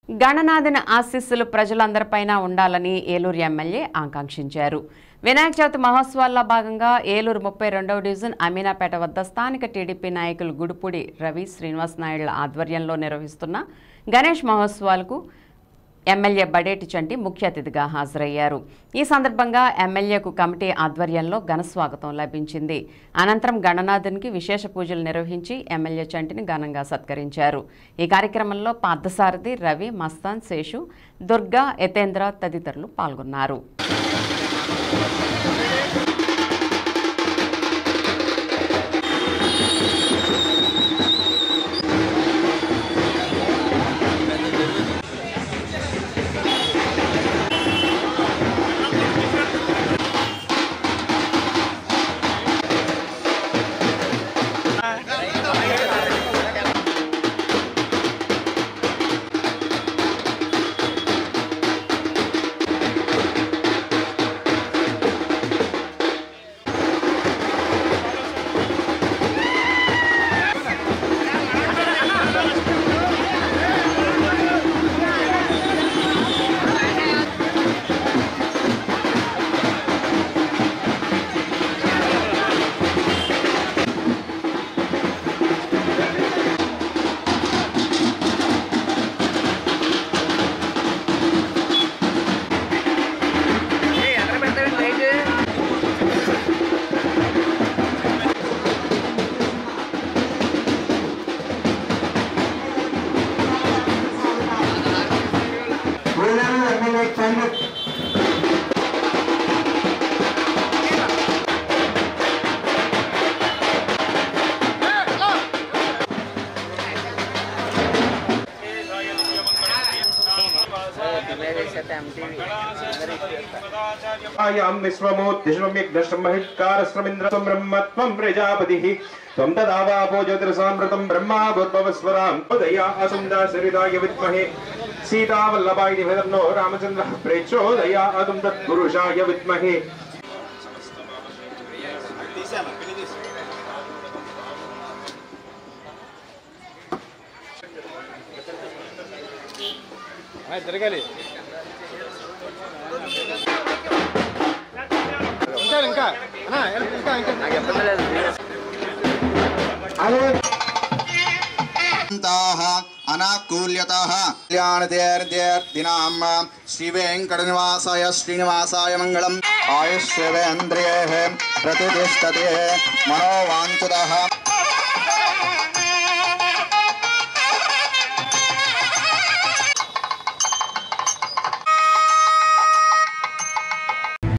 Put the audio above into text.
గణనాథుని ఆశీస్సులు ప్రజలందరిపైన ఉండాలని ఏలూరు ఎమ్మెల్యే ఆకాంక్షించారు వినాయక చవితి మహోత్సవాల్లో భాగంగా ఏలూరు ముప్పై రెండవ డివిజన్ అమీనాపేట వద్ద స్థానిక టీడీపీ నాయకులు గుడిపూడి రవి శ్రీనివాస్ నాయుడుల ఆధ్వర్యంలో నిర్వహిస్తున్న గణేష్ మహోత్సవాలకు ఎమ్మెల్యే బడేటి చంటి ముఖ్య అతిథిగా హాజరయ్యారు ఈ సందర్భంగా ఎమ్మెల్యేకు కమిటీ ఆధ్వర్యంలో ఘన స్వాగతం లభించింది అనంతరం గణనాథునికి విశేష పూజలు నిర్వహించి ఎమ్మెల్యే చంటిని ఘనంగా సత్కరించారు ఈ కార్యక్రమంలో పార్థసారథి రవి మస్తాన్ శేషు దుర్గా యతేంద్ర తదితరులు పాల్గొన్నారు आयां विश्वमोद्दिश्वम्यग्नश्रमहित्कारश्रमिन्द्रत्वं ब्रह्मत्वं प्रजापतिः त्वं तदावापो ज्योतिरसामृतं ब्रह्मा भूर्भवस्वरां उदया असुन्दसरिताय विद्महे सीतावल्लभाय निभदन्नो रामचन्द्रः प्रेक्षोदया अगं तत्पुरुषाय विद्महे జరగాలి ఇంకా ఇంకా అన్నా, ఇంకా ఇంకా అంతాః అనాకూల్యతః కళ్యాణతేర్దేర్దినాం శ్రీవేంకటనివాసాయ శ్రీనివాసాయ మంగళం ఆయుష్యేంద్రియే ప్రతిష్టతే మనోవాంఛితః